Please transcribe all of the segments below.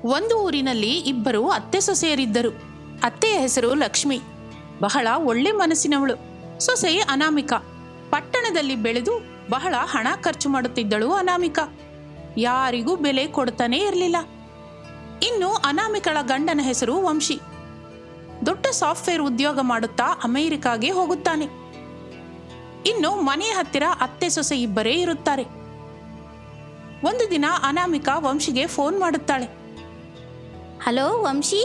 ಒಂದು ಊರಿನಲ್ಲಿ ಇಬ್ಬರು ಅತ್ತೆ ಸೊಸೆಯರಿದ್ದರು ಅತ್ತೆಯ ಹೆಸರು ಲಕ್ಷ್ಮಿ ಬಹಳ ಒಳ್ಳೆ ಮನಸ್ಸಿನವಳು ಸೊಸೆ ಅನಾಮಿಕಾ ಪಟ್ಟಣದಲ್ಲಿ ಬೆಳೆದು ಬಹಳ ಹಣ ಖರ್ಚು ಮಾಡುತ್ತಿದ್ದಳು ಅನಾಮಿಕಾ ಯಾರಿಗೂ ಬೆಲೆ ಕೊಡ್ತಾನೇ ಇರಲಿಲ್ಲ ಇನ್ನು ಅನಾಮಿಕಳ ಗಂಡನ ಹೆಸರು ವಂಶಿ ದೊಡ್ಡ ಸಾಫ್ಟ್ವೇರ್ ಉದ್ಯೋಗ ಮಾಡುತ್ತಾ ಅಮೆರಿಕಾಗೆ ಹೋಗುತ್ತಾನೆ ಇನ್ನು ಮನೆಯ ಹತ್ತಿರ ಅತ್ತೆ ಸೊಸೆ ಇಬ್ಬರೇ ಇರುತ್ತಾರೆ ಒಂದು ದಿನ ಅನಾಮಿಕಾ ವಂಶಿಗೆ ಫೋನ್ ಮಾಡುತ್ತಾಳೆ ಹಲೋ ವಂಶಿ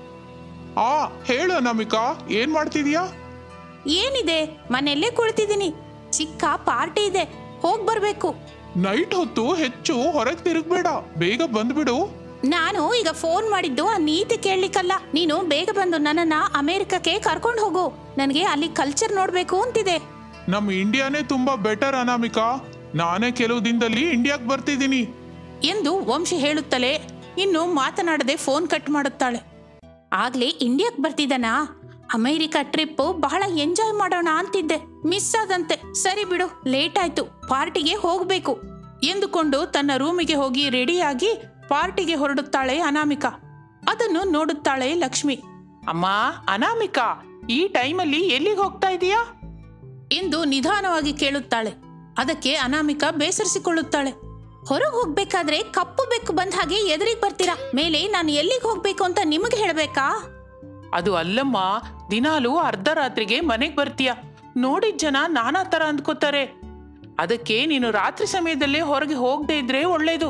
ಆ ಹೇಳು ಅನಾಮಿಕಾ ಏನ್ ಮಾಡ್ತಿದ್ಯಾ ಏನಿದೆ ಮನೆಯಲ್ಲೇ ಕುಳಿತಿದ್ದೀನಿ ಚಿಕ್ಕ ಪಾರ್ಟಿ ಇದೆ ಹೋಗ್ ಬರ್ಬೇಕು ನೈಟ್ ಹೊತ್ತು ಹೆಚ್ಚು ಹೊರಗೆ ತಿರುಗ್ಬೇಡ ಬೇಗ ಬಂದ್ಬಿಡು ನಾನು ಈಗ ಫೋನ್ ಮಾಡಿದ್ದು ಆ ನೀತಿ ಕೇಳಲಿಕ್ಕಲ್ಲ ನೀನು ಬೇಗ ಬಂದು ನನ್ನನ್ನ ಅಮೆರಿಕಕ್ಕೆ ಕರ್ಕೊಂಡು ಹೋಗು ನನಗೆ ಅಲ್ಲಿ ಕಲ್ಚರ್ ನೋಡ್ಬೇಕು ಅಂತಿದೆ ನಮ್ ಇಂಡಿಯಾನೇ ತುಂಬಾ ಬೆಟರ್ ಅನಾಮಿಕಾ ನಾನೇ ಕೆಲವು ದಿನದಲ್ಲಿ ಇಂಡಿಯಾಕ್ ಬರ್ತಿದ್ದೀನಿ ಎಂದು ವಂಶಿ ಹೇಳುತ್ತಲೇ ಇನ್ನು ಮಾತನಾಡದೆ ಫೋನ್ ಕಟ್ ಮಾಡುತ್ತಾಳೆ ಆಗ್ಲೇ ಇಂಡಿಯಾಕ್ ಬರ್ತಿದ್ದಾನಾ ಅಮೆರಿಕ ಟ್ರಿಪ್ ಬಹಳ ಎಂಜಾಯ್ ಮಾಡೋಣ ಅಂತಿದ್ದೆ ಮಿಸ್ ಆದಂತೆ ಸರಿ ಬಿಡು ಲೇಟ್ ಆಯ್ತು ಪಾರ್ಟಿಗೆ ಹೋಗ್ಬೇಕು ಎಂದುಕೊಂಡು ತನ್ನ ರೂಮಿಗೆ ಹೋಗಿ ರೆಡಿಯಾಗಿ ಪಾರ್ಟಿಗೆ ಹೊರಡುತ್ತಾಳೆ ಅನಾಮಿಕಾ ಅದನ್ನು ನೋಡುತ್ತಾಳೆ ಲಕ್ಷ್ಮಿ ಅಮ್ಮ ಅನಾಮಿಕಾ ಈ ಟೈಮಲ್ಲಿ ಎಲ್ಲಿಗೆ ಹೋಗ್ತಾ ಇದೀಯಾ ಎಂದು ನಿಧಾನವಾಗಿ ಕೇಳುತ್ತಾಳೆ ಅದಕ್ಕೆ ಅನಾಮಿಕಾ ಬೇಸರಿಸಿಕೊಳ್ಳುತ್ತಾಳೆ ಹೊರಗೆ ಹೋಗ್ಬೇಕಾದ್ರೆ ಕಪ್ಪು ಬೆಕ್ಕು ಬಂದ ಹಾಗೆ ಎದುರಿಗೆ ಬರ್ತೀರಾ ಮೇಲೆ ನಾನು ಎಲ್ಲಿಗೆ ಹೋಗ್ಬೇಕು ಅಂತ ನಿಮಗೆ ಹೇಳಬೇಕಾ ಅದು ಅಲ್ಲಮ್ಮ ದಿನಾಲು ಅರ್ಧ ರಾತ್ರಿಗೆ ಮನೆಗೆ ಬರ್ತೀಯ ನೋಡಿದ ಜನ ನಾನಾ ತರ ಅಂದ್ಕೋತಾರೆ ಅದಕ್ಕೆ ನೀನು ರಾತ್ರಿ ಸಮಯದಲ್ಲೇ ಹೊರಗೆ ಹೋಗದೆ ಇದ್ರೆ ಒಳ್ಳೇದು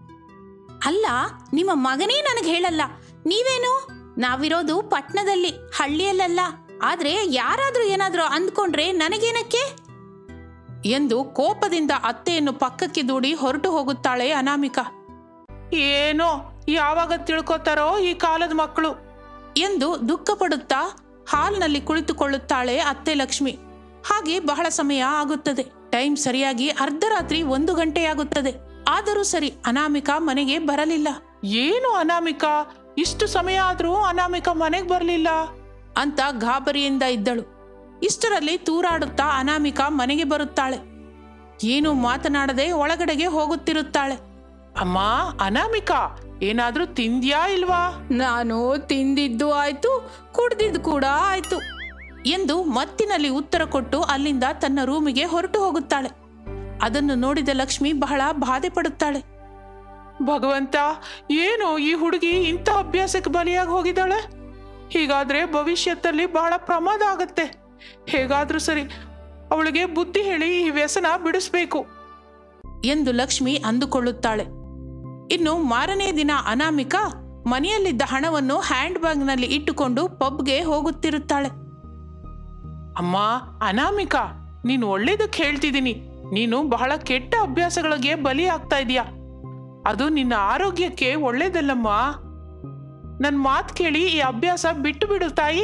ಅಲ್ಲ ನಿಮ್ಮ ಮಗನೇ ನನಗೆ ಹೇಳಲ್ಲ ನೀವೇನು ನಾವಿರೋದು ಪಟ್ನದಲ್ಲಿ ಹಳ್ಳಿಯಲ್ಲ ಆದ್ರೆ ಯಾರಾದ್ರೂ ಏನಾದ್ರೂ ಅಂದ್ಕೊಂಡ್ರೆ ನನಗೇನಕ್ಕೆ ಎಂದು ಕೋಪದಿಂದ ಅತ್ತೆಯನ್ನು ಪಕ್ಕಕ್ಕೆ ದೂಡಿ ಹೊರಟು ಹೋಗುತ್ತಾಳೆ ಅನಾಮಿಕಾ ಏನೋ ಯಾವಾಗ ತಿಳ್ಕೊತಾರೋ ಈ ಕಾಲದ ಮಕ್ಕಳು ಎಂದು ದುಃಖ ಪಡುತ್ತಾ ಹಾಲ್ನಲ್ಲಿ ಕುಳಿತುಕೊಳ್ಳುತ್ತಾಳೆ ಅತ್ತೆ ಲಕ್ಷ್ಮಿ ಹಾಗೆ ಬಹಳ ಸಮಯ ಆಗುತ್ತದೆ ಟೈಮ್ ಸರಿಯಾಗಿ ಅರ್ಧರಾತ್ರಿ ಒಂದು ಗಂಟೆಯಾಗುತ್ತದೆ ಆದರೂ ಸರಿ ಅನಾಮಿಕಾ ಮನೆಗೆ ಬರಲಿಲ್ಲ ಏನು ಅನಾಮಿಕಾ ಇಷ್ಟು ಸಮಯ ಆದ್ರೂ ಅನಾಮಿಕಾ ಮನೆಗೆ ಬರಲಿಲ್ಲ ಅಂತ ಗಾಬರಿಯಿಂದ ಇದ್ದಳು ಇಷ್ಟರಲ್ಲಿ ತೂರಾಡುತ್ತಾ ಅನಾಮಿಕಾ ಮನೆಗೆ ಬರುತ್ತಾಳೆ ಏನು ಮಾತನಾಡದೆ ಒಳಗಡೆಗೆ ಹೋಗುತ್ತಿರುತ್ತಾಳೆ ಅಮ್ಮ ಅನಾಮಿಕಾ ಏನಾದ್ರೂ ತಿಂದ್ಯಾ ಇಲ್ವಾ ನಾನು ತಿಂದಿದ್ದು ಆಯ್ತು ಕುಡ್ದಿದ್ದು ಕೂಡ ಆಯ್ತು ಎಂದು ಮತ್ತಿನಲ್ಲಿ ಉತ್ತರ ಕೊಟ್ಟು ಅಲ್ಲಿಂದ ತನ್ನ ರೂಮಿಗೆ ಹೊರಟು ಹೋಗುತ್ತಾಳೆ ಅದನ್ನು ನೋಡಿದ ಲಕ್ಷ್ಮಿ ಬಹಳ ಬಾಧೆ ಪಡುತ್ತಾಳೆ ಭಗವಂತ ಏನು ಈ ಹುಡುಗಿ ಇಂಥ ಅಭ್ಯಾಸಕ್ಕೆ ಬಲಿಯಾಗಿ ಹೋಗಿದ್ದಾಳೆ ಹೀಗಾದ್ರೆ ಭವಿಷ್ಯದಲ್ಲಿ ಬಹಳ ಪ್ರಮಾದ ಆಗತ್ತೆ ಹೇಗಾದ್ರೂ ಸರಿ ಅವಳಿಗೆ ಬುದ್ಧಿ ಹೇಳಿ ಈ ವ್ಯಸನ ಬಿಡಿಸ್ಬೇಕು ಎಂದು ಲಕ್ಷ್ಮಿ ಅಂದುಕೊಳ್ಳುತ್ತಾಳೆ ಇನ್ನು ಮಾರನೇ ದಿನ ಅನಾಮಿಕಾ ಮನೆಯಲ್ಲಿದ್ದ ಹಣವನ್ನು ಹ್ಯಾಂಡ್ ಬ್ಯಾಗ್ನಲ್ಲಿ ಇಟ್ಟುಕೊಂಡು ಪಬ್ಗೆ ಹೋಗುತ್ತಿರುತ್ತಾಳೆ ಅಮ್ಮ ಅನಾಮಿಕಾ ನೀನು ಒಳ್ಳೇದಕ್ಕೆ ಹೇಳ್ತಿದ್ದೀನಿ ನೀನು ಬಹಳ ಕೆಟ್ಟ ಅಭ್ಯಾಸಗಳಿಗೆ ಬಲಿ ಆಗ್ತಾ ಇದೀಯ ಅದು ನಿನ್ನ ಆರೋಗ್ಯಕ್ಕೆ ಒಳ್ಳೇದಲ್ಲಮ್ಮ ನನ್ನ ಮಾತು ಕೇಳಿ ಈ ಅಭ್ಯಾಸ ಬಿಟ್ಟು ಬಿಡು ತಾಯಿ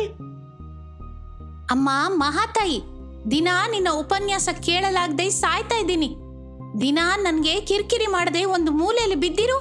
ಅಮ್ಮ ಮಹಾತಾಯಿ ದಿನ ನಿನ್ನ ಉಪನ್ಯಾಸ ಕೇಳಲಾಗದೆ ಸಾಯ್ತಾ ಇದ್ದೀನಿ ದಿನ ನನ್ಗೆ ಕಿರಿಕಿರಿ ಮಾಡದೆ ಒಂದು ಮೂಲೆಯಲ್ಲಿ ಬಿದ್ದಿರು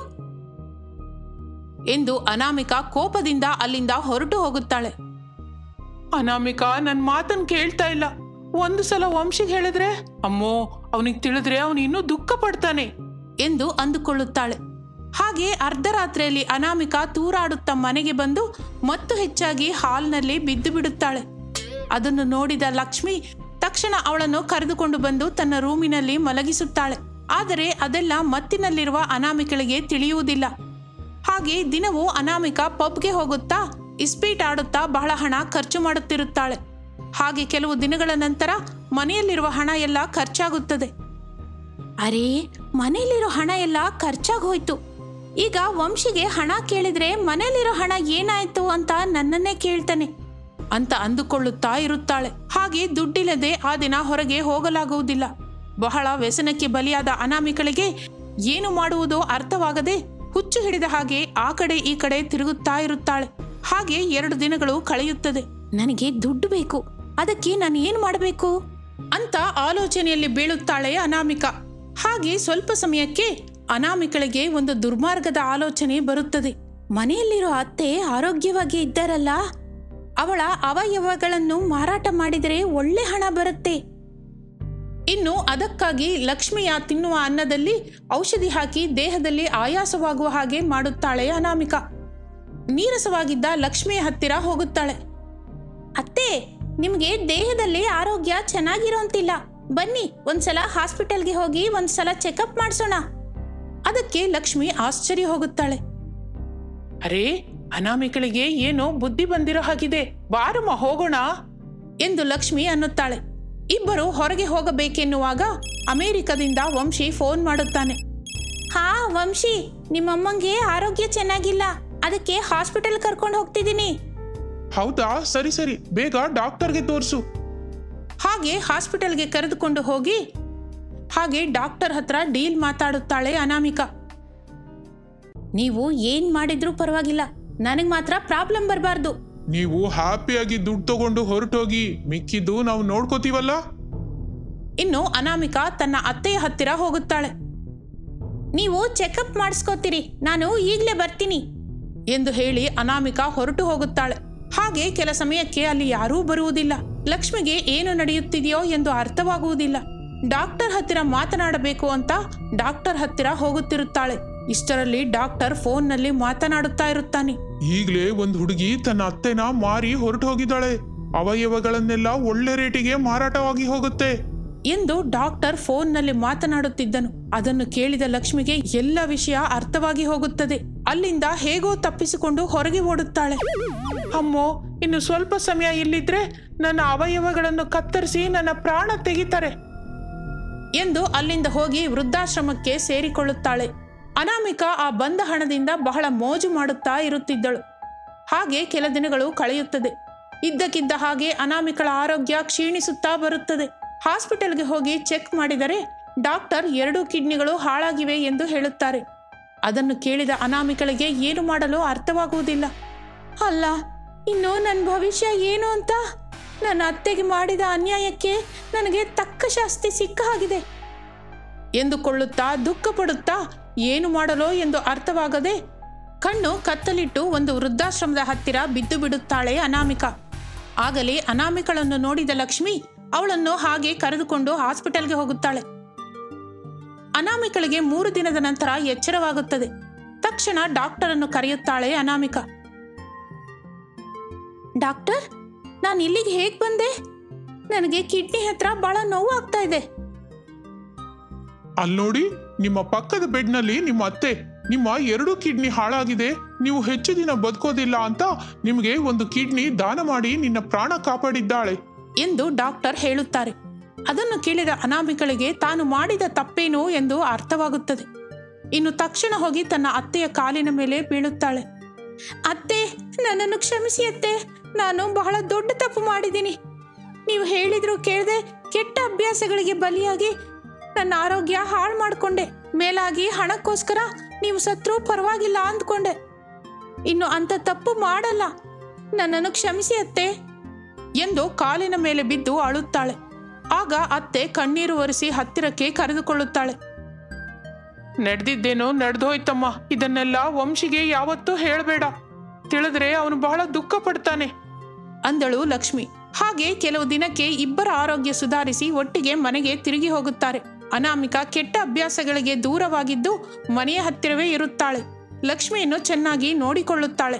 ಎಂದು ಅನಾಮಿಕಾ ಕೋಪದಿಂದ ಅಲ್ಲಿಂದ ಹೊರಟು ಹೋಗುತ್ತಾಳೆ ಅನಾಮಿಕಾ ನನ್ನ ಮಾತನ್ನು ಕೇಳ್ತಾ ಇಲ್ಲ ಒಂದು ಸಲ ವಂಶಿಗೆ ಹೇಳಿದ್ರೆ ಅಮ್ಮೋ ಅವನಿಗೆ ತಿಳಿದ್ರೆ ಅವನು ಇನ್ನೂ ದುಃಖ ಪಡ್ತಾನೆ ಎಂದು ಅಂದುಕೊಳ್ಳುತ್ತಾಳೆ ಹಾಗೆ ಅರ್ಧರಾತ್ರಿಯಲ್ಲಿ ಅನಾಮಿಕಾ ತೂರಾಡುತ್ತಾ ಮನೆಗೆ ಬಂದು ಮತ್ತು ಹೆಚ್ಚಾಗಿ ಹಾಲ್ನಲ್ಲಿ ಬಿದ್ದು ಬಿಡುತ್ತಾಳೆ ಅದನ್ನು ನೋಡಿದ ಲಕ್ಷ್ಮಿ ತಕ್ಷಣ ಅವಳನ್ನು ಕರೆದುಕೊಂಡು ಬಂದು ತನ್ನ ರೂಮಿನಲ್ಲಿ ಮಲಗಿಸುತ್ತಾಳೆ ಆದರೆ ಅದೆಲ್ಲ ಮತ್ತಿನಲ್ಲಿರುವ ಅನಾಮಿಕಳಿಗೆ ತಿಳಿಯುವುದಿಲ್ಲ ಹಾಗೆ ದಿನವೂ ಅನಾಮಿಕಾ ಪಬ್ಗೆ ಹೋಗುತ್ತಾ ಇಸ್ಪೀಟ್ ಆಡುತ್ತಾ ಬಹಳ ಹಣ ಖರ್ಚು ಮಾಡುತ್ತಿರುತ್ತಾಳೆ ಹಾಗೆ ಕೆಲವು ದಿನಗಳ ನಂತರ ಮನೆಯಲ್ಲಿರುವ ಹಣ ಎಲ್ಲ ಖರ್ಚಾಗುತ್ತದೆ ಅರೇ ಮನೆಯಲ್ಲಿರೋ ಹಣ ಎಲ್ಲ ಖರ್ಚಾಗಿ ಹೋಯ್ತು ಈಗ ವಂಶಿಗೆ ಹಣ ಕೇಳಿದ್ರೆ ಮನೆಯಲ್ಲಿರೋ ಹಣ ಏನಾಯ್ತು ಅಂತ ನನ್ನನ್ನೇ ಕೇಳ್ತಾನೆ ಅಂತ ಅಂದುಕೊಳ್ಳುತ್ತಾ ಇರುತ್ತಾಳೆ ಹಾಗೆ ದುಡ್ಡಿಲ್ಲದೆ ಆ ದಿನ ಹೊರಗೆ ಹೋಗಲಾಗುವುದಿಲ್ಲ ಬಹಳ ವ್ಯಸನಕ್ಕೆ ಬಲಿಯಾದ ಅನಾಮಿಕಳಿಗೆ ಏನು ಮಾಡುವುದೋ ಅರ್ಥವಾಗದೆ ಹುಚ್ಚು ಹಿಡಿದ ಹಾಗೆ ಆ ಕಡೆ ಈ ಕಡೆ ತಿರುಗುತ್ತಾ ಇರುತ್ತಾಳೆ ಹಾಗೆ ಎರಡು ದಿನಗಳು ಕಳೆಯುತ್ತದೆ ನನಗೆ ದುಡ್ಡು ಬೇಕು ಅದಕ್ಕೆ ನಾನು ಏನು ಮಾಡಬೇಕು ಅಂತ ಆಲೋಚನೆಯಲ್ಲಿ ಬೀಳುತ್ತಾಳೆ ಅನಾಮಿಕಾ ಹಾಗೆ ಸ್ವಲ್ಪ ಸಮಯಕ್ಕೆ ಅನಾಮಿಕಳಿಗೆ ಒಂದು ದುರ್ಮಾರ್ಗದ ಆಲೋಚನೆ ಬರುತ್ತದೆ ಮನೆಯಲ್ಲಿರೋ ಅತ್ತೆ ಆರೋಗ್ಯವಾಗಿ ಇದ್ದಾರಲ್ಲ ಅವಳ ಅವಯವಗಳನ್ನು ಮಾರಾಟ ಮಾಡಿದರೆ ಒಳ್ಳೆ ಹಣ ಬರುತ್ತೆ ಇನ್ನು ಅದಕ್ಕಾಗಿ ಲಕ್ಷ್ಮಿಯ ತಿನ್ನುವ ಅನ್ನದಲ್ಲಿ ಔಷಧಿ ಹಾಕಿ ದೇಹದಲ್ಲಿ ಆಯಾಸವಾಗುವ ಹಾಗೆ ಮಾಡುತ್ತಾಳೆ ಅನಾಮಿಕಾ ನೀರಸವಾಗಿದ್ದ ಲಕ್ಷ್ಮಿಯ ಹತ್ತಿರ ಹೋಗುತ್ತಾಳೆ ಅತ್ತೆ ನಿಮ್ಗೆ ದೇಹದಲ್ಲಿ ಆರೋಗ್ಯ ಚೆನ್ನಾಗಿರೋಂತಿಲ್ಲ ಬನ್ನಿ ಒಂದ್ಸಲ ಹಾಸ್ಪಿಟಲ್ಗೆ ಹೋಗಿ ಒಂದ್ಸಲ ಚೆಕಪ್ ಮಾಡಿಸೋಣ ಅದಕ್ಕೆ ಲಕ್ಷ್ಮಿ ಆಶ್ಚರ್ಯ ಹೋಗುತ್ತಾಳೆ ಅರೇ ಅನಾಮಿಕಳಿಗೆ ಏನೋ ಬುದ್ಧಿ ಬಂದಿರೋ ಹಾಗಿದೆ ಬಾರಮ್ಮ ಹೋಗೋಣ ಎಂದು ಲಕ್ಷ್ಮಿ ಅನ್ನುತ್ತಾಳೆ ಇಬ್ಬರು ಹೊರಗೆ ಹೋಗಬೇಕೆನ್ನುವಾಗ ಅಮೆರಿಕದಿಂದ ವಂಶಿ ಫೋನ್ ಮಾಡುತ್ತಾನೆ ಹಾ ವಂಶಿ ನಿಮ್ಮಮ್ಮಂಗೆ ಆರೋಗ್ಯ ಚೆನ್ನಾಗಿಲ್ಲ ಅದಕ್ಕೆ ಹಾಸ್ಪಿಟಲ್ ಕರ್ಕೊಂಡು ಹೋಗ್ತಿದ್ದೀನಿ ಹೌದಾ ಸರಿ ಸರಿ ಬೇಗ ಡಾಕ್ಟರ್ಗೆ ತೋರಿಸು ಹಾಗೆ ಹಾಸ್ಪಿಟಲ್ಗೆ ಕರೆದುಕೊಂಡು ಹೋಗಿ ಹಾಗೆ ಡಾಕ್ಟರ್ ಹತ್ರ ಡೀಲ್ ಮಾತಾಡುತ್ತಾಳೆ ಅನಾಮಿಕಾ ನೀವು ಏನ್ ಮಾಡಿದ್ರೂ ಪರವಾಗಿಲ್ಲ ನನಗೆ ಮಾತ್ರ ಪ್ರಾಬ್ಲಮ್ ಬರಬಾರ್ದು ನೀವು ಹ್ಯಾಪಿಯಾಗಿ ದುಡ್ಡು ತಗೊಂಡು ಹೊರಟೋಗಿ ಮಿಕ್ಕಿದ್ದು ನಾವು ನೋಡ್ಕೋತೀವಲ್ಲ ಇನ್ನು ಅನಾಮಿಕಾ ತನ್ನ ಅತ್ತೆಯ ಹತ್ತಿರ ಹೋಗುತ್ತಾಳೆ ನೀವು ಚೆಕಪ್ ಮಾಡಿಸ್ಕೋತೀರಿ ನಾನು ಈಗಲೇ ಬರ್ತೀನಿ ಎಂದು ಹೇಳಿ ಅನಾಮಿಕಾ ಹೊರಟು ಹೋಗುತ್ತಾಳೆ ಹಾಗೆ ಕೆಲ ಸಮಯಕ್ಕೆ ಅಲ್ಲಿ ಯಾರೂ ಬರುವುದಿಲ್ಲ ಲಕ್ಷ್ಮಿಗೆ ಏನು ನಡೆಯುತ್ತಿದೆಯೋ ಎಂದು ಅರ್ಥವಾಗುವುದಿಲ್ಲ ಡಾಕ್ಟರ್ ಹತ್ತಿರ ಮಾತನಾಡಬೇಕು ಅಂತ ಡಾಕ್ಟರ್ ಹತ್ತಿರ ಹೋಗುತ್ತಿರುತ್ತಾಳೆ ಇಷ್ಟರಲ್ಲಿ ಡಾಕ್ಟರ್ ಫೋನ್ನಲ್ಲಿ ಮಾತನಾಡುತ್ತಾ ಇರುತ್ತಾನೆ ಈಗ್ಲೇ ಒಂದ್ ಹುಡುಗಿ ತನ್ನ ಅತ್ತೆನ ಮಾರಿ ಹೊರಟು ಹೋಗಿದ್ದಾಳೆ ಅವಯವಗಳನ್ನೆಲ್ಲ ಒಳ್ಳೆ ರೇಟಿಗೆ ಮಾರಾಟವಾಗಿ ಹೋಗುತ್ತೆ ಎಂದು ಡಾಕ್ಟರ್ ಫೋನ್ನಲ್ಲಿ ಮಾತನಾಡುತ್ತಿದ್ದನು ಅದನ್ನು ಕೇಳಿದ ಲಕ್ಷ್ಮಿಗೆ ಎಲ್ಲ ವಿಷಯ ಅರ್ಥವಾಗಿ ಹೋಗುತ್ತದೆ ಅಲ್ಲಿಂದ ಹೇಗೋ ತಪ್ಪಿಸಿಕೊಂಡು ಹೊರಗೆ ಓಡುತ್ತಾಳೆ ಅಮ್ಮೋ ಇನ್ನು ಸ್ವಲ್ಪ ಸಮಯ ಇಲ್ಲಿದ್ರೆ ನನ್ನ ಅವಯವಗಳನ್ನು ಕತ್ತರಿಸಿ ನನ್ನ ಪ್ರಾಣ ತೆಗಿತಾರೆ ಎಂದು ಅಲ್ಲಿಂದ ಹೋಗಿ ವೃದ್ಧಾಶ್ರಮಕ್ಕೆ ಸೇರಿಕೊಳ್ಳುತ್ತಾಳೆ ಅನಾಮಿಕಾ ಆ ಬಂದ ಹಣದಿಂದ ಬಹಳ ಮೋಜು ಮಾಡುತ್ತಾ ಇರುತ್ತಿದ್ದಳು ಹಾಗೆ ಕೆಲ ದಿನಗಳು ಕಳೆಯುತ್ತದೆ ಇದ್ದಕ್ಕಿದ್ದ ಹಾಗೆ ಅನಾಮಿಕಳ ಆರೋಗ್ಯ ಕ್ಷೀಣಿಸುತ್ತಾ ಬರುತ್ತದೆ ಹಾಸ್ಪಿಟಲ್ಗೆ ಹೋಗಿ ಚೆಕ್ ಮಾಡಿದರೆ ಡಾಕ್ಟರ್ ಎರಡೂ ಕಿಡ್ನಿಗಳು ಹಾಳಾಗಿವೆ ಎಂದು ಹೇಳುತ್ತಾರೆ ಅದನ್ನು ಕೇಳಿದ ಅನಾಮಿಕಳಿಗೆ ಏನು ಮಾಡಲು ಅರ್ಥವಾಗುವುದಿಲ್ಲ ಅಲ್ಲ ಇನ್ನು ನನ್ನ ಭವಿಷ್ಯ ಏನು ಅಂತ ನನ್ನ ಅತ್ತೆಗೆ ಮಾಡಿದ ಅನ್ಯಾಯಕ್ಕೆ ನನಗೆ ತಕ್ಕ ಶಾಸ್ತಿ ಸಿಕ್ಕ ಹಾಗಿದೆ ಎಂದುಕೊಳ್ಳುತ್ತಾ ದುಃಖ ಪಡುತ್ತಾ ಏನು ಮಾಡಲೋ ಎಂದು ಅರ್ಥವಾಗದೆ ಕಣ್ಣು ಕತ್ತಲಿಟ್ಟು ಒಂದು ವೃದ್ಧಾಶ್ರಮದ ಹತ್ತಿರ ಬಿದ್ದು ಬಿಡುತ್ತಾಳೆ ಅನಾಮಿಕಾ ಆಗಲೇ ಅನಾಮಿಕಳನ್ನು ನೋಡಿದ ಲಕ್ಷ್ಮಿ ಅವಳನ್ನು ಹಾಗೆ ಕರೆದುಕೊಂಡು ಹಾಸ್ಪಿಟಲ್ಗೆ ಹೋಗುತ್ತಾಳೆ ಅನಾಮಿಕಳಿಗೆ ಮೂರು ದಿನದ ನಂತರ ಎಚ್ಚರವಾಗುತ್ತದೆ ತಕ್ಷಣ ಡಾಕ್ಟರನ್ನು ಕರೆಯುತ್ತಾಳೆ ಅನಾಮಿಕಾ ಡಾಕ್ಟರ್ ನಾನು ಇಲ್ಲಿಗೆ ಹೇಗೆ ಬಂದೆ ನನಗೆ ಕಿಡ್ನಿ ಹತ್ರ ಬಹಳ ನೋವು ಆಗ್ತಾ ಇದೆ ಅಲ್ಲಿ ನೋಡಿ ನಿಮ್ಮ ಪಕ್ಕದ ಬೆಡ್ನಲ್ಲಿ ನಿಮ್ಮ ಅತ್ತೆ ನಿಮ್ಮ ಎರಡು ಕಿಡ್ನಿ ಹಾಳಾಗಿದೆ ನೀವು ಹೆಚ್ಚು ದಿನ ಬದುಕೋದಿಲ್ಲ ಅಂತ ನಿಮಗೆ ಒಂದು ಕಿಡ್ನಿ ದಾನ ಮಾಡಿ ನಿನ್ನ ಪ್ರಾಣ ಕಾಪಾಡಿದ್ದಾಳೆ ಎಂದು ಡಾಕ್ಟರ್ ಹೇಳುತ್ತಾರೆ ಅದನ್ನು ಕೇಳಿದ ಅನಾಮಿಕಳಿಗೆ ತಾನು ಮಾಡಿದ ತಪ್ಪೇನು ಎಂದು ಅರ್ಥವಾಗುತ್ತದೆ ಇನ್ನು ತಕ್ಷಣ ಹೋಗಿ ತನ್ನ ಅತ್ತೆಯ ಕಾಲಿನ ಮೇಲೆ ಬೀಳುತ್ತಾಳೆ ಅತ್ತೆ ನನ್ನನ್ನು ಕ್ಷಮಿಸಿ ಅತ್ತೆ ನಾನು ಬಹಳ ದೊಡ್ಡ ತಪ್ಪು ಮಾಡಿದ್ದೀನಿ ನೀವು ಹೇಳಿದ್ರು ಕೇಳದೆ ಕೆಟ್ಟ ಅಭ್ಯಾಸಗಳಿಗೆ ಬಲಿಯಾಗಿ ನನ್ನ ಆರೋಗ್ಯ ಹಾಳು ಮಾಡಿಕೊಂಡೆ ಮೇಲಾಗಿ ಹಣಕ್ಕೋಸ್ಕರ ನೀವು ಸತ್ರೂ ಪರವಾಗಿಲ್ಲ ಅಂದ್ಕೊಂಡೆ ಇನ್ನು ಅಂಥ ತಪ್ಪು ಮಾಡಲ್ಲ ನನ್ನನ್ನು ಕ್ಷಮಿಸಿ ಅತ್ತೆ ಎಂದು ಕಾಲಿನ ಮೇಲೆ ಬಿದ್ದು ಅಳುತ್ತಾಳೆ ಆಗ ಅತ್ತೆ ಕಣ್ಣೀರು ಒರೆಸಿ ಹತ್ತಿರಕ್ಕೆ ಕರೆದುಕೊಳ್ಳುತ್ತಾಳೆ ನಡೆದಿದ್ದೇನೋ ನಡೆದೋಯ್ತಮ್ಮ ಇದನ್ನೆಲ್ಲ ವಂಶಿಗೆ ಯಾವತ್ತೂ ಹೇಳಬೇಡ ತಿಳಿದ್ರೆ ಅವನು ಬಹಳ ದುಃಖ ಪಡ್ತಾನೆ ಅಂದಳು ಲಕ್ಷ್ಮಿ ಹಾಗೆ ಕೆಲವು ದಿನಕ್ಕೆ ಇಬ್ಬರ ಆರೋಗ್ಯ ಸುಧಾರಿಸಿ ಒಟ್ಟಿಗೆ ಮನೆಗೆ ತಿರುಗಿ ಹೋಗುತ್ತಾರೆ ಅನಾಮಿಕಾ ಕೆಟ್ಟ ಅಭ್ಯಾಸಗಳಿಗೆ ದೂರವಾಗಿದ್ದು ಮನೆಯ ಹತ್ತಿರವೇ ಇರುತ್ತಾಳೆ ಲಕ್ಷ್ಮಿಯನ್ನು ಚೆನ್ನಾಗಿ ನೋಡಿಕೊಳ್ಳುತ್ತಾಳೆ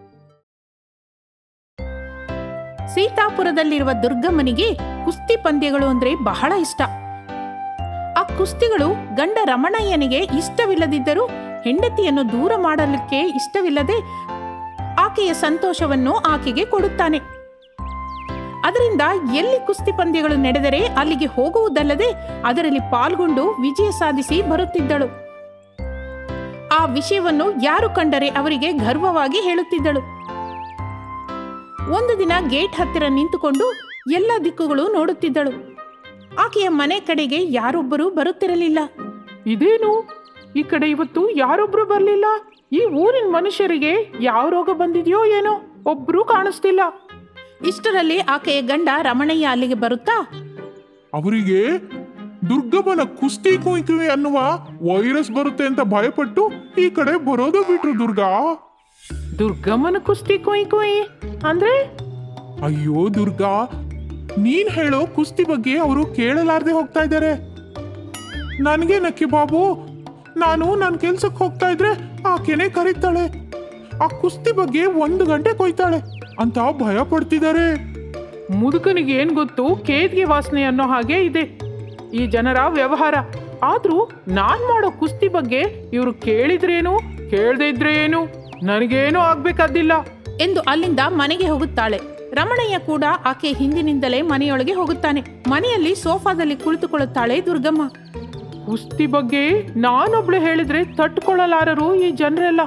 ಸೀತಾಪುರದಲ್ಲಿರುವ ದುರ್ಗಮ್ಮನಿಗೆ ಕುಸ್ತಿ ಪಂದ್ಯಗಳು ಅಂದ್ರೆ ಬಹಳ ಇಷ್ಟ ಆ ಕುಸ್ತಿಗಳು ಗಂಡ ರಮಣಯ್ಯನಿಗೆ ಇಷ್ಟವಿಲ್ಲದಿದ್ದರೂ ಹೆಂಡತಿಯನ್ನು ದೂರ ಮಾಡಲಿಕ್ಕೆ ಇಷ್ಟವಿಲ್ಲದೆ ಆಕೆಯ ಸಂತೋಷವನ್ನು ಆಕೆಗೆ ಕೊಡುತ್ತಾನೆ ಅದರಿಂದ ಎಲ್ಲಿ ಕುಸ್ತಿ ಪಂದ್ಯಗಳು ನಡೆದರೆ ಅಲ್ಲಿಗೆ ಹೋಗುವುದಲ್ಲದೆ ಅದರಲ್ಲಿ ಪಾಲ್ಗೊಂಡು ವಿಜಯ ಸಾಧಿಸಿ ಬರುತ್ತಿದ್ದಳು ಆ ವಿಷಯವನ್ನು ಯಾರು ಕಂಡರೆ ಅವರಿಗೆ ಗರ್ವವಾಗಿ ಹೇಳುತ್ತಿದ್ದಳು ಒಂದು ದಿನ ಗೇಟ್ ಹತ್ತಿರ ನಿಂತುಕೊಂಡು ಎಲ್ಲ ದಿಕ್ಕುಗಳು ನೋಡುತ್ತಿದ್ದಳು ಆಕೆಯ ಮನೆ ಕಡೆಗೆ ಯಾರೊಬ್ಬರೂ ಬರುತ್ತಿರಲಿಲ್ಲ ಇದೇನು ಈ ಕಡೆ ಇವತ್ತು ಯಾರೊಬ್ರು ಬರಲಿಲ್ಲ ಈ ಊರಿನ ಮನುಷ್ಯರಿಗೆ ಯಾವ ರೋಗ ಬಂದಿದೆಯೋ ಏನೋ ಒಬ್ರೂ ಕಾಣಿಸ್ತಿಲ್ಲ ಇಷ್ಟರಲ್ಲಿ ಆಕೆಯ ಗಂಡ ರಮಣಯ್ಯ ಅಲ್ಲಿಗೆ ಬರುತ್ತಾ ಅವರಿಗೆ ದುರ್ಗಮ್ಮನ ಕುಸ್ತಿ ಕುಯ್ಕುವಿ ಅನ್ನುವ ವೈರಸ್ ಬರುತ್ತೆ ಅಂತ ಭಯಪಟ್ಟು ಈ ಕಡೆ ಬರೋದು ಬಿಟ್ರು ದುರ್ಗಾ ದುರ್ಗಮ್ಮನ ಕುಸ್ತಿ ಕೊಯ್ ಕೊಯ್ ಅಂದ್ರೆ ಅಯ್ಯೋ ದುರ್ಗಾ ನೀನ್ ಹೇಳೋ ಕುಸ್ತಿ ಬಗ್ಗೆ ಅವರು ಕೇಳಲಾರ್ದೆ ಹೋಗ್ತಾ ಇದ್ದಾರೆ ನನ್ಗೇನಕ್ಕೆ ಬಾಬು ನಾನು ನನ್ನ ಕೆಲ್ಸಕ್ಕೆ ಹೋಗ್ತಾ ಇದ್ರೆ ಆಕೆನೆ ಕರೀತಾಳೆ ಆ ಕುಸ್ತಿ ಬಗ್ಗೆ ಒಂದು ಗಂಟೆ ಕೊಯ್ತಾಳೆ ಅಂತ ಭಯ ಪಡ್ತಿದ್ದಾರೆ ಮುದುಕನಿಗೆ ಏನ್ ಗೊತ್ತು ಕೇದ್ಗೆ ವಾಸನೆ ಅನ್ನೋ ಹಾಗೆ ಇದೆ ಈ ಜನರ ವ್ಯವಹಾರ ಆದ್ರೂ ನಾನ್ ಮಾಡೋ ಕುಸ್ತಿ ಬಗ್ಗೆ ಇವರು ಕೇಳಿದ್ರೇನು ಕೇಳದೆ ಇದ್ರೆ ಏನು ನನಗೇನೂ ಆಗ್ಬೇಕಾದಿಲ್ಲ ಎಂದು ಅಲ್ಲಿಂದ ಮನೆಗೆ ಹೋಗುತ್ತಾಳೆ ರಮಣಯ್ಯ ಕೂಡ ಆಕೆ ಹಿಂದಿನಿಂದಲೇ ಮನೆಯೊಳಗೆ ಹೋಗುತ್ತಾನೆ ಮನೆಯಲ್ಲಿ ಸೋಫಾದಲ್ಲಿ ಕುಳಿತುಕೊಳ್ಳುತ್ತಾಳೆ ದುರ್ಗಮ್ಮ ಕುಸ್ತಿ ಬಗ್ಗೆ ನಾನೊಬ್ಳು ಹೇಳಿದ್ರೆ ತಟ್ಕೊಳ್ಳಲಾರರು ಈ ಜನರೆಲ್ಲ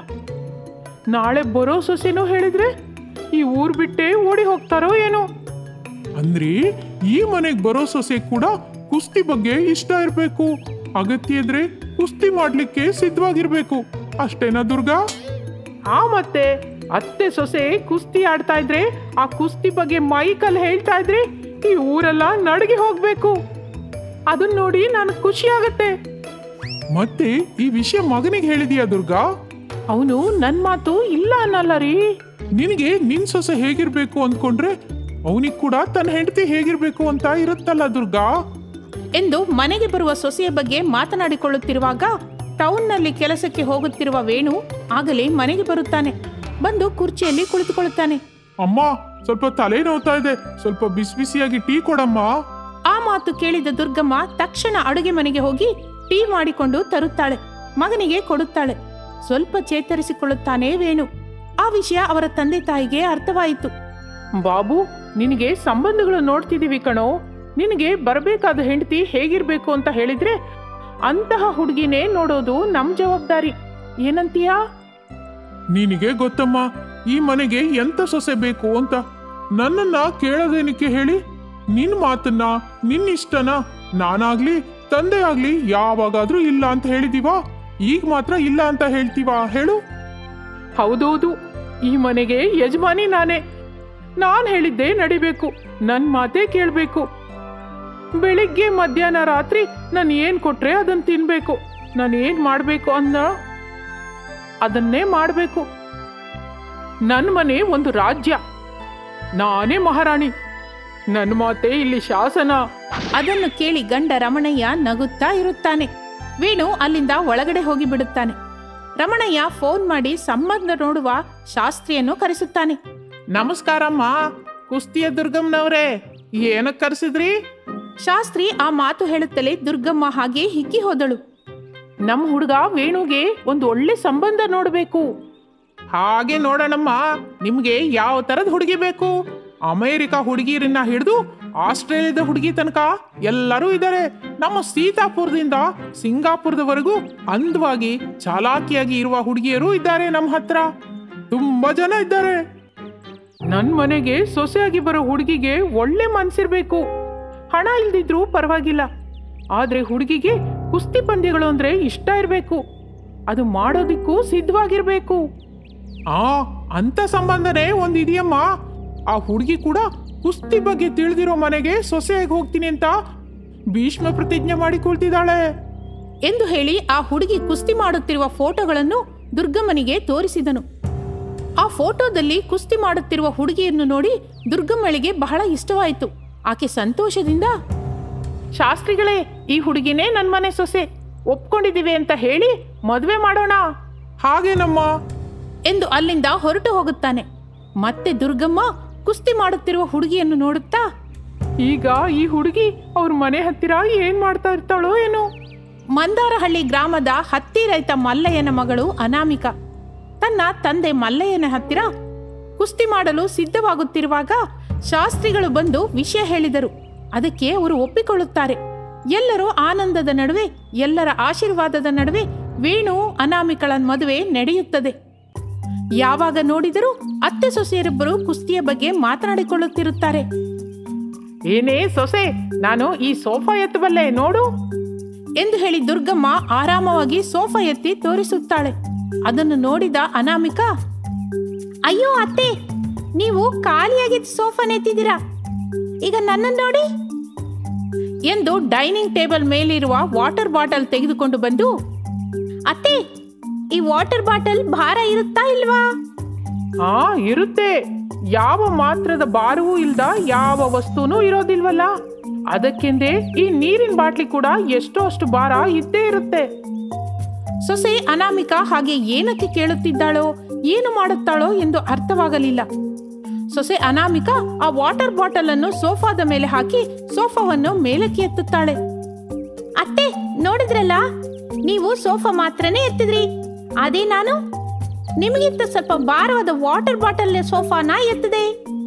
ನಾಳೆ ಬರೋ ಸೊಸೆನೂ ಹೇಳಿದ್ರೆ ಈ ಊರ್ ಬಿಟ್ಟೇ ಓಡಿ ಹೋಗ್ತಾರೋ ಏನೋ ಅಂದ್ರೆ ಈ ಮನೆಗೆ ಬರೋ ಸೊಸೆ ಕೂಡ ಕುಸ್ತಿ ಬಗ್ಗೆ ಇಷ್ಟ ಇರಬೇಕು ಅಗತ್ಯ ಇದ್ರೆ ಕುಸ್ತಿ ಮಾಡ್ಲಿಕ್ಕೆ ಸಿದ್ಧವಾಗಿರ್ಬೇಕು ಅಷ್ಟೇನಾ ದುರ್ಗಾ ಆ ಮತ್ತೆ ಅತ್ತೆ ಸೊಸೆ ಕುಸ್ತಿ ಆಡ್ತಾ ಇದ್ರೆ ಆ ಕುಸ್ತಿ ಬಗ್ಗೆ ಮೈಕಲ್ಲಿ ಹೇಳ್ತಾ ಇದ್ರೆ ಈ ಊರೆಲ್ಲ ನಡಗಿ ಹೋಗ್ಬೇಕು ಅದನ್ನ ನೋಡಿ ನನಗೆ ಖುಷಿ ಆಗತ್ತೆ ಮತ್ತೆ ಈ ವಿಷಯ ಮಗನಿಗೆ ಹೇಳಿದೀಯಾ ದುರ್ಗಾ ಅವನು ನನ್ನ ಮಾತು ಇಲ್ಲ ಅನ್ನಲ್ಲ ರೀ ನಿನಗೆ ನಿನ್ ಸೊಸೆ ಹೇಗಿರ್ಬೇಕು ಅಂದ್ಕೊಂಡ್ರೆ ಅವನಿಗೆ ಕೂಡ ತನ್ನ ಹೆಂಡತಿ ಹೇಗಿರ್ಬೇಕು ಅಂತ ಇರುತ್ತಲ್ಲ ದುರ್ಗಾ ಎಂದು ಮನೆಗೆ ಬರುವ ಸೊಸೆಯ ಬಗ್ಗೆ ಮಾತನಾಡಿಕೊಳ್ಳುತ್ತಿರುವಾಗ ಟೌನ್ನಲ್ಲಿ ಕೆಲಸಕ್ಕೆ ಹೋಗುತ್ತಿರುವ ವೇಣು ಆಗಲೇ ಮನೆಗೆ ಬರುತ್ತಾನೆ ಬಂದು ಕುರ್ಚಿಯಲ್ಲಿ ಕುಳಿತುಕೊಳ್ಳುತ್ತಾನೆ ಅಮ್ಮ ಸ್ವಲ್ಪ ತಲೆ ನೋವ್ತಾ ಇದೆ ಸ್ವಲ್ಪ ಬಿಸಿ ಬಿಸಿಯಾಗಿ ಟೀ ಕೊಡಮ್ಮ ಆ ಮಾತು ಕೇಳಿದ ದುರ್ಗಮ್ಮ ತಕ್ಷಣ ಅಡುಗೆ ಮನೆಗೆ ಹೋಗಿ ಟೀ ಮಾಡಿಕೊಂಡು ತರುತ್ತಾಳೆ ಮಗನಿಗೆ ಕೊಡುತ್ತಾಳೆ ಸ್ವಲ್ಪ ಚೇತರಿಸಿಕೊಳ್ಳುತ್ತಾನೆ ವೇಣು ಆ ವಿಷಯ ಅವರ ತಂದೆ ತಾಯಿಗೆ ಅರ್ಥವಾಯಿತು ಬಾಬು ನಿನಗೆ ಸಂಬಂಧಗಳು ನೋಡ್ತಿದೀವಿ ಕಣೋ ನಿನಗೆ ಬರಬೇಕಾದ ಹೆಂಡತಿ ಹೇಗಿರ್ಬೇಕು ಅಂತ ಹೇಳಿದ್ರೆ ಅಂತಹ ಹುಡುಗಿನೇ ನೋಡೋದು ನಮ್ ಜವಾಬ್ದಾರಿ ಏನಂತೀಯಾ ನಿನಗೆ ಗೊತ್ತಮ್ಮ ಈ ಮನೆಗೆ ಎಂತ ಸೊಸೆ ಬೇಕು ಅಂತ ನನ್ನನ್ನ ಕೇಳೋದೇನಕ್ಕೆ ಹೇಳಿ ನಿನ್ ಮಾತನ್ನ ನಿನ್ ಇಷ್ಟನ ನಾನಾಗ್ಲಿ ತಂದೆ ಆಗ್ಲಿ ಯಾವಾಗಾದ್ರೂ ಇಲ್ಲ ಅಂತ ಹೇಳಿದೀವಾ ಈಗ ಮಾತ್ರ ಇಲ್ಲ ಅಂತ ಹೇಳ್ತೀವಾ ಹೇಳು ಹೌದೌದು ಈ ಮನೆಗೆ ಯಜಮಾನಿ ನಾನೇ ನಾನ್ ಹೇಳಿದ್ದೇ ನಡಿಬೇಕು ನನ್ ಮಾತೇ ಕೇಳಬೇಕು ಬೆಳಿಗ್ಗೆ ಮಧ್ಯಾಹ್ನ ರಾತ್ರಿ ನಾನು ಏನ್ ಕೊಟ್ರೆ ಅದನ್ನ ತಿನ್ಬೇಕು ನಾನು ಏನ್ ಮಾಡ್ಬೇಕು ಅಂದ ಅದನ್ನೇ ಮಾಡಬೇಕು ನನ್ನ ಮನೆ ಒಂದು ರಾಜ್ಯ ನಾನೇ ಮಹಾರಾಣಿ ನನ್ನ ಮಾತೇ ಇಲ್ಲಿ ಶಾಸನ ಅದನ್ನು ಕೇಳಿ ಗಂಡ ರಮಣಯ್ಯ ನಗುತ್ತಾ ಇರುತ್ತಾನೆ ವೇಣು ಅಲ್ಲಿಂದ ಒಳಗಡೆ ಹೋಗಿ ಬಿಡುತ್ತಾನೆ ರಮಣಯ್ಯ ಫೋನ್ ಮಾಡಿ ಸಂಬಂಧ ನೋಡುವ ಶಾಸ್ತ್ರಿಯನ್ನು ಕರೆಸುತ್ತಾನೆ ನಮಸ್ಕಾರಮ್ಮ ಕುಸ್ತಿಯ ದುರ್ಗಮ್ನವ್ರೆ ಏನಕ್ಕೆ ಕರೆಸಿದ್ರಿ ಶಾಸ್ತ್ರಿ ಆ ಮಾತು ಹೇಳುತ್ತಲೇ ದುರ್ಗಮ್ಮ ಹಾಗೆ ಹಿಕ್ಕಿ ಹೋದಳು ನಮ್ಮ ಹುಡುಗ ವೇಣುಗೆ ಒಂದು ಒಳ್ಳೆ ಸಂಬಂಧ ನೋಡಬೇಕು ಹಾಗೆ ನೋಡೋಣಮ್ಮ ನಿಮ್ಗೆ ಯಾವ ತರದ ಹುಡುಗಿ ಬೇಕು ಅಮೇರಿಕಾ ಹುಡುಗಿರನ್ನ ಹಿಡಿದು ಆಸ್ಟ್ರೇಲಿಯಾದ ಹುಡುಗಿ ತನಕ ಎಲ್ಲರೂ ಇದ್ದಾರೆ ನಮ್ಮ ಸೀತಾಪುರದಿಂದ ಸಿಂಗಾಪುರದವರೆಗೂ ಅಂದವಾಗಿ ಚಾಲಾಕಿಯಾಗಿ ಇರುವ ಹುಡುಗಿಯರು ಇದ್ದಾರೆ ನಮ್ಮ ಹತ್ರ ತುಂಬಾ ಜನ ಇದ್ದಾರೆ ನನ್ ಮನೆಗೆ ಸೊಸೆಯಾಗಿ ಬರೋ ಹುಡುಗಿಗೆ ಒಳ್ಳೆ ಮನ್ಸಿರ್ಬೇಕು ಹಣ ಇಲ್ದಿದ್ರೂ ಪರವಾಗಿಲ್ಲ ಆದ್ರೆ ಹುಡುಗಿಗೆ ಕುಸ್ತಿ ಪಂದ್ಯಗಳು ಅಂದ್ರೆ ಇಷ್ಟ ಇರಬೇಕು ಅದು ಮಾಡೋದಿಕ್ಕೂ ಸಿದ್ಧವಾಗಿರ್ಬೇಕು ಆ ಅಂತ ಸಂಬಂಧನೇ ಒಂದ್ ಇದೆಯಮ್ಮ ಆ ಹುಡುಗಿ ಕೂಡ ಕುಸ್ತಿ ಬಗ್ಗೆ ತಿಳಿದಿರೋ ಮನೆಗೆ ಸೊಸೆಯಾಗಿ ಹೋಗ್ತೀನಿ ಅಂತ ಭೀಷ್ಮ ಪ್ರತಿಜ್ಞೆ ಮಾಡಿಕೊಳ್ತಿದ್ದಾಳೆ ಎಂದು ಹೇಳಿ ಆ ಹುಡುಗಿ ಕುಸ್ತಿ ಮಾಡುತ್ತಿರುವ ಫೋಟೋಗಳನ್ನು ದುರ್ಗಮ್ಮನಿಗೆ ತೋರಿಸಿದನು ಆ ಫೋಟೋದಲ್ಲಿ ಕುಸ್ತಿ ಮಾಡುತ್ತಿರುವ ಹುಡುಗಿಯನ್ನು ನೋಡಿ ದುರ್ಗಮ್ಮಳಿಗೆ ಬಹಳ ಇಷ್ಟವಾಯಿತು ಆಕೆ ಸಂತೋಷದಿಂದ ಶಾಸ್ತ್ರಿಗಳೇ ಈ ಹುಡುಗಿನೇ ನನ್ನ ಮನೆ ಸೊಸೆ ಒಪ್ಕೊಂಡಿದ್ದೀವಿ ಅಂತ ಹೇಳಿ ಮದುವೆ ಮಾಡೋಣ ಹಾಗೇನಮ್ಮ ಎಂದು ಅಲ್ಲಿಂದ ಹೊರಟು ಹೋಗುತ್ತಾನೆ ಮತ್ತೆ ದುರ್ಗಮ್ಮ ಕುಸ್ತಿ ಮಾಡುತ್ತಿರುವ ಹುಡುಗಿಯನ್ನು ನೋಡುತ್ತಾ ಈಗ ಈ ಹುಡುಗಿ ಅವ್ರ ಮನೆ ಹತ್ತಿರ ಏನ್ ಮಾಡ್ತಾ ಇರ್ತಾಳೋ ಏನೋ ಮಂದಾರಹಳ್ಳಿ ಗ್ರಾಮದ ಹತ್ತಿ ರೈತ ಮಲ್ಲಯ್ಯನ ಮಗಳು ಅನಾಮಿಕ ತನ್ನ ತಂದೆ ಮಲ್ಲಯ್ಯನ ಹತ್ತಿರ ಕುಸ್ತಿ ಮಾಡಲು ಸಿದ್ಧವಾಗುತ್ತಿರುವಾಗ ಶಾಸ್ತ್ರಿಗಳು ಬಂದು ವಿಷಯ ಹೇಳಿದರು ಅದಕ್ಕೆ ಅವರು ಒಪ್ಪಿಕೊಳ್ಳುತ್ತಾರೆ ಎಲ್ಲರೂ ಆನಂದದ ನಡುವೆ ಎಲ್ಲರ ಆಶೀರ್ವಾದದ ನಡುವೆ ವೇಣು ಅನಾಮಿಕಳ ಮದುವೆ ನಡೆಯುತ್ತದೆ ಯಾವಾಗ ನೋಡಿದರೂ ಅತ್ತೆ ಸೊಸೆಯರಿಬ್ಬರು ಕುಸ್ತಿಯ ಬಗ್ಗೆ ಮಾತನಾಡಿಕೊಳ್ಳುತ್ತಿರುತ್ತಾರೆ ಏನೇ ಸೊಸೆ ನಾನು ಈ ಸೋಫಾ ಎತ್ತಬಲ್ಲೆ ನೋಡು ಎಂದು ಹೇಳಿ ದುರ್ಗಮ್ಮ ಆರಾಮವಾಗಿ ಸೋಫಾ ಎತ್ತಿ ತೋರಿಸುತ್ತಾಳೆ ಅದನ್ನು ನೋಡಿದ ಅನಾಮಿಕಾ ಅಯ್ಯೋ ಅತ್ತೆ ನೀವು ಖಾಲಿಯಾಗಿದ್ದ ಸೋಫಾ ನೆತ್ತಿದ್ದೀರಾ ಈಗ ನನ್ನನ್ನು ನೋಡಿ ಎಂದು ಡೈನಿಂಗ್ ಟೇಬಲ್ ಮೇಲಿರುವ ವಾಟರ್ ಬಾಟಲ್ ತೆಗೆದುಕೊಂಡು ಬಂದು ಅತ್ತೆ ಈ ವಾಟರ್ ಬಾಟಲ್ ಭಾರ ಇರುತ್ತಾ ಇಲ್ವಾ ಹಾ ಇರುತ್ತೆ ಯಾವ ಮಾತ್ರದ ಭಾರವೂ ಇಲ್ದ ಯಾವ ವಸ್ತುನೂ ಇರೋದಿಲ್ವಲ್ಲ ಅದಕ್ಕೆಂದೇ ಈ ನೀರಿನ ಬಾಟ್ಲಿ ಕೂಡ ಎಷ್ಟೋ ಅಷ್ಟು ಭಾರ ಇದ್ದೇ ಇರುತ್ತೆ ಸೊಸೆ ಅನಾಮಿಕಾ ಹಾಗೆ ಏನಕ್ಕೆ ಕೇಳುತ್ತಿದ್ದಾಳೋ ಏನು ಮಾಡುತ್ತಾಳೋ ಎಂದು ಅರ್ಥವಾಗಲಿಲ್ಲ ಸೊಸೆ ಅನಾಮಿಕಾ ಆ ವಾಟರ್ ಬಾಟಲ್ ಅನ್ನು ಸೋಫಾದ ಮೇಲೆ ಹಾಕಿ ಸೋಫಾವನ್ನು ಮೇಲಕ್ಕೆ ಎತ್ತುತ್ತಾಳೆ ಅತ್ತೆ ನೋಡಿದ್ರಲ್ಲ ನೀವು ಸೋಫಾ ಮಾತ್ರನೇ ಎತ್ತಿದ್ರಿ ಅದೇ ನಾನು ನಿಮಗಿಂತ ಸ್ವಲ್ಪ ಭಾರವಾದ ವಾಟರ್ ಬಾಟಲ್ ಸೋಫಾನ ಎತ್ತದೆ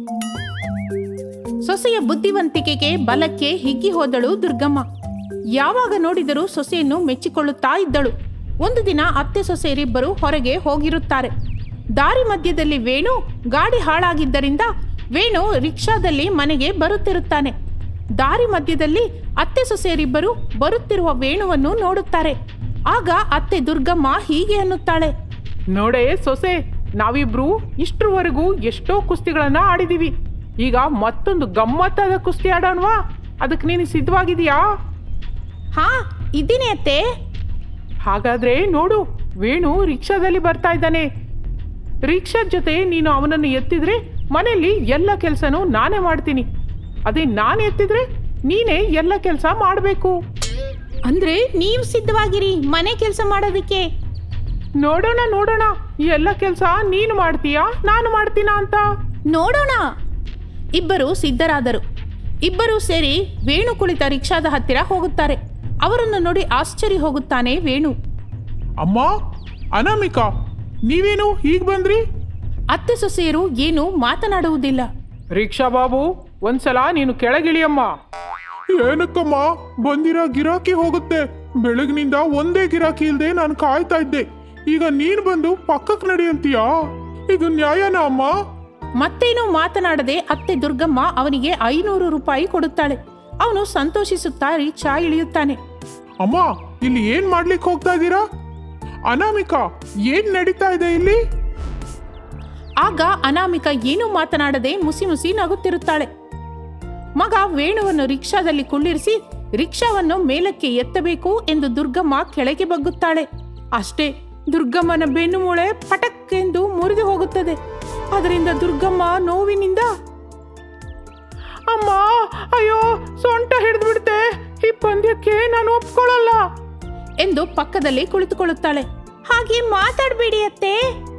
ಸೊಸೆಯ ಬುದ್ಧಿವಂತಿಕೆಗೆ ಬಲಕ್ಕೆ ಹಿಗ್ಗಿ ಹೋದಳು ದುರ್ಗಮ್ಮ ಯಾವಾಗ ನೋಡಿದರೂ ಸೊಸೆಯನ್ನು ಮೆಚ್ಚಿಕೊಳ್ಳುತ್ತಾ ಇದ್ದಳು ಒಂದು ದಿನ ಅತ್ತೆ ಸೊಸೆಯರಿಬ್ಬರು ಹೊರಗೆ ಹೋಗಿರುತ್ತಾರೆ ದಾರಿ ಮಧ್ಯದಲ್ಲಿ ವೇಣು ಗಾಡಿ ಹಾಳಾಗಿದ್ದರಿಂದ ವೇಣು ರಿಕ್ಷಾದಲ್ಲಿ ಮನೆಗೆ ಬರುತ್ತಿರುತ್ತಾನೆ ದಾರಿ ಮಧ್ಯದಲ್ಲಿ ಅತ್ತೆ ಸೊಸೆಯರಿಬ್ಬರು ಬರುತ್ತಿರುವ ವೇಣುವನ್ನು ನೋಡುತ್ತಾರೆ ಆಗ ಅತ್ತೆ ದುರ್ಗಮ್ಮ ಹೀಗೆ ಅನ್ನುತ್ತಾಳೆ ನೋಡೆ ಸೊಸೆ ನಾವಿಬ್ರು ಇಷ್ಟರವರೆಗೂ ಎಷ್ಟೋ ಕುಸ್ತಿಗಳನ್ನ ಆಡಿದೀವಿ ಈಗ ಮತ್ತೊಂದು ಗಮ್ಮತ್ತಾದ ಕುಸ್ತಿ ಆಡೋಣವಾ ಅದಕ್ಕೆ ನೀನು ಸಿದ್ಧವಾಗಿದೆಯಾ ಹಾ ಇದ್ದೀನಿ ಅತ್ತೆ ಹಾಗಾದ್ರೆ ನೋಡು ವೇಣು ರಿಕ್ಷಾದಲ್ಲಿ ಬರ್ತಾ ಇದ್ದಾನೆ ರಿಕ್ಷಾದ ಜೊತೆ ನೀನು ಅವನನ್ನು ಎತ್ತಿದ್ರೆ ಮನೆಯಲ್ಲಿ ಎಲ್ಲ ಕೆಲಸನೂ ನಾನೇ ಮಾಡ್ತೀನಿ ಅದೇ ನಾನು ಎತ್ತಿದ್ರೆ ನೀನೇ ಎಲ್ಲ ಕೆಲಸ ಮಾಡಬೇಕು ಅಂದ್ರೆ ನೀವು ಸಿದ್ಧವಾಗಿರಿ ಮನೆ ಕೆಲಸ ಮಾಡೋದಕ್ಕೆ ನೋಡೋಣ ನೋಡೋಣ ಈ ಎಲ್ಲ ಕೆಲಸ ನೀನು ಮಾಡ್ತೀಯಾ ನಾನು ಮಾಡ್ತೀನಾ ಅಂತ ನೋಡೋಣ ಇಬ್ಬರು ಸಿದ್ಧರಾದರು ಇಬ್ಬರು ಸೇರಿ ವೇಣು ಕುಳಿತ ರಿಕ್ಷಾದ ಹತ್ತಿರ ಹೋಗುತ್ತಾರೆ ಅವರನ್ನು ನೋಡಿ ಆಶ್ಚರ್ಯ ಹೋಗುತ್ತಾನೆ ವೇಣು ಅಮ್ಮ ಅನಾಮಿಕಾ ನೀವೇನು ಹೀಗ್ ಬಂದ್ರಿ ಅತ್ತೆ ಸೊಸೆಯರು ಏನು ಮಾತನಾಡುವುದಿಲ್ಲ ರಿಕ್ಷಾ ಬಾಬು ಒಂದ್ಸಲ ನೀನು ಕೆಳಗಿಳಿಯಮ್ಮ ಏನಕ್ಕಮ್ಮ ಬಂದಿರೋ ಗಿರಾಕಿ ಹೋಗುತ್ತೆ ಬೆಳಗಿನಿಂದ ಒಂದೇ ಗಿರಾಕಿ ಇಲ್ದೆ ನಾನು ಕಾಯ್ತಾ ಇದ್ದೆ ಈಗ ನೀನ್ ಬಂದು ಪಕ್ಕಕ್ಕೆ ನಡಿ ಅಂತೀಯಾ ಇದು ನ್ಯಾಯನಾ ಅಮ್ಮ ಮತ್ತೇನು ಮಾತನಾಡದೆ ಅತ್ತೆ ದುರ್ಗಮ್ಮ ಅವನಿಗೆ ಐನೂರು ರೂಪಾಯಿ ಕೊಡುತ್ತಾಳೆ ಅವನು ಸಂತೋಷಿಸುತ್ತಾ ರಿಕ್ಷಾ ಇಳಿಯುತ್ತಾನೆ ಅಮ್ಮ ಇಲ್ಲಿ ಏನ್ ಮಾಡ್ಲಿಕ್ಕೆ ಹೋಗ್ತಾ ಇದ್ದೀರಾ ಅನಾಮಿಕಾ ಏನ್ ನಡೀತಾ ಇದೆ ಇಲ್ಲಿ ಆಗ ಅನಾಮಿಕ ಏನೂ ಮಾತನಾಡದೆ ಮುಸಿ ಮುಸಿ ನಗುತ್ತಿರುತ್ತಾಳೆ ಮಗ ವೇಣುವನ್ನು ರಿಕ್ಷಾದಲ್ಲಿ ಕುಳ್ಳಿರಿಸಿ ರಿಕ್ಷಾವನ್ನು ಮೇಲಕ್ಕೆ ಎತ್ತಬೇಕು ಎಂದು ದುರ್ಗಮ್ಮ ಕೆಳಗೆ ಬಗ್ಗುತ್ತಾಳೆ ಅಷ್ಟೇ ದುರ್ಗಮ್ಮನ ಬೆನ್ನು ಮೂಳೆ ಪಟಕ್ ಎಂದು ಮುರಿದು ಹೋಗುತ್ತದೆ ಅದರಿಂದ ದುರ್ಗಮ್ಮ ನೋವಿನಿಂದ ಅಮ್ಮ ಅಯ್ಯೋ ಸೊಂಟ ಹಿಡಿದು ಬಿಡ್ತೆ ಈ ಪಂದ್ಯಕ್ಕೆ ನಾನು ಒಪ್ಕೊಳ್ಳಲ್ಲ ಎಂದು ಪಕ್ಕದಲ್ಲಿ ಕುಳಿತುಕೊಳ್ಳುತ್ತಾಳೆ ಹಾಗೆ ಮಾತಾಡಬೇಡಿ ಅತ್ತೆ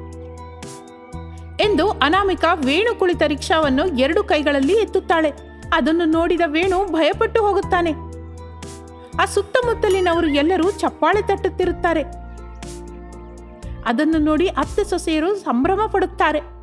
ಎಂದು ಅನಾಮಿಕ ವೇಣು ಕುಳಿತ ರಿಕ್ಷಾವನ್ನು ಎರಡು ಕೈಗಳಲ್ಲಿ ಎತ್ತುತ್ತಾಳೆ ಅದನ್ನು ನೋಡಿದ ವೇಣು ಭಯಪಟ್ಟು ಹೋಗುತ್ತಾನೆ ಆ ಸುತ್ತಮುತ್ತಲಿನವರು ಎಲ್ಲರೂ ಚಪ್ಪಾಳೆ ತಟ್ಟುತ್ತಿರುತ್ತಾರೆ ಅದನ್ನು ನೋಡಿ ಅತ್ತೆ ಸೊಸೆಯರು ಸಂಭ್ರಮ ಪಡುತ್ತಾರೆ